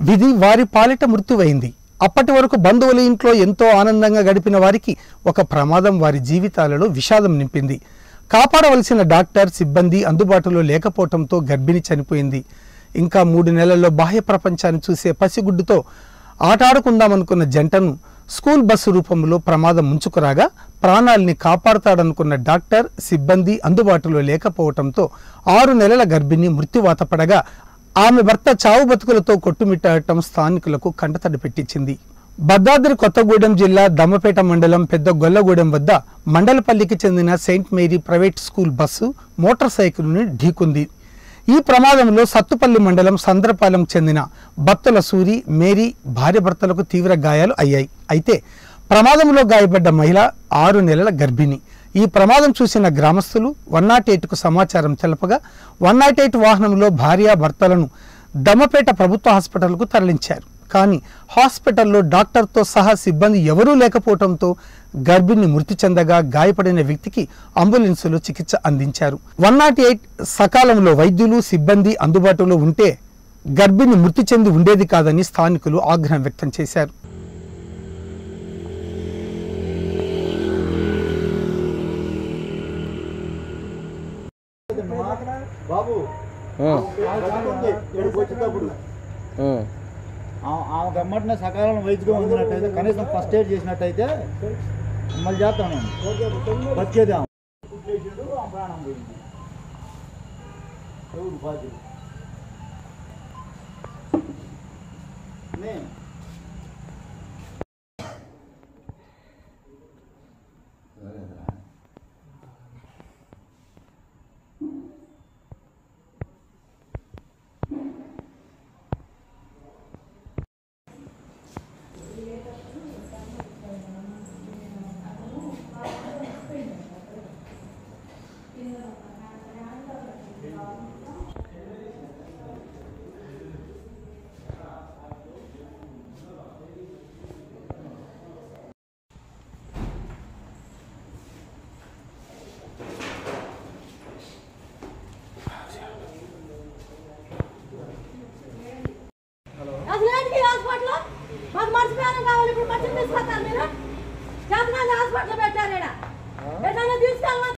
విధి వారి పాలిట మృత్యువైంది అప్పటి వరకు బంధువుల ఇంట్లో ఎంతో ఆనందంగా గడిపిన వారికి ఒక ప్రమాదం వారి జీవితాలలో విషాదం నింపింది కాపాడవలసిన డాక్టర్ సిబ్బంది అందుబాటులో లేకపోవడంతో గర్భిణి చనిపోయింది ఇంకా మూడు నెలల్లో బాహ్య ప్రపంచాన్ని చూసే పసిగుడ్డుతో ఆటాడుకుందామనుకున్న జంటను స్కూల్ బస్సు రూపంలో ప్రమాదం ముంచుకురాగా ప్రాణాల్ని కాపాడుతాడనుకున్న డాక్టర్ సిబ్బంది అందుబాటులో లేకపోవడంతో ఆరు నెలల గర్భిణి మృత్యువాత పడగా ఆమె భర్త చావు బతుకులతో కొట్టుమిట్టాడటం స్థానికులకు కంటతడి పెట్టించింది భద్రాద్రి కొత్తగూడెం జిల్లా దమ్మపేట మండలం పెద్ద గొల్లగూడెం వద్ద మండలపల్లికి చెందిన Saint Mary private school bus motor సైకిల్ను ఢీకుంది ఈ ప్రమాదంలో సత్తుపల్లి మండలం సంద్రపాలెం చెందిన బత్తుల సూరి మేరీ భార్యాభర్తలకు తీవ్ర గాయాలు అయ్యాయి అయితే ప్రమాదంలో గాయపడ్డ మహిళ ఆరు నెలల గర్భిణి ఈ ప్రమాదం చూసిన గ్రామస్తులు వన్ నాట్ ఎయిట్కు సమాచారం తెలపగా వన్ నాట్ ఎయిట్ వాహనంలో భార్యాభర్తలను దమ్మపేట ప్రభుత్వ హాస్పిటల్కు తరలించారు కానీ హాస్పిటల్లో డాక్టర్తో సహా సిబ్బంది ఎవరూ లేకపోవడంతో గర్భిణి మృతి చెందగా గాయపడిన వ్యక్తికి అంబులెన్సులో చికిత్స అందించారు వన్ నాట్ ఎయిట్ సకాలంలో వైద్యులు సిబ్బంది అందుబాటులో ఉంటే గర్భిణి మృతి చెంది ఉండేది కాదని స్థానికులు ఆగ్రహం వ్యక్తం చేశారు బాబు బతుకుంది. ఇక్కడికి వచ్చేటప్పుడు ఆ- ఆమె గమ్మటిన సకాలంలో వైద్యుగా అందినట్టయితే కనీసం ఫస్ట్ ఎయిడ్ చేసినట్టయితే మళ్ళీ చేస్తాను బతికేది ఆమె. పుట్టేసాడు, ఆ ప్రాణం పోయింది. ఎవరు బాధ్యులు? నేను. అసలు ఏంటి హాస్పిటల్ మాకు మర్చిపోయాను కావాలి ఇప్పుడు మంచిగా తీసుకొస్తారు మీరు చేతనాన్ని హాస్పిటల్ పెట్టారు ఇక్కడ ఎట్లా తీసుకెళ్ళమని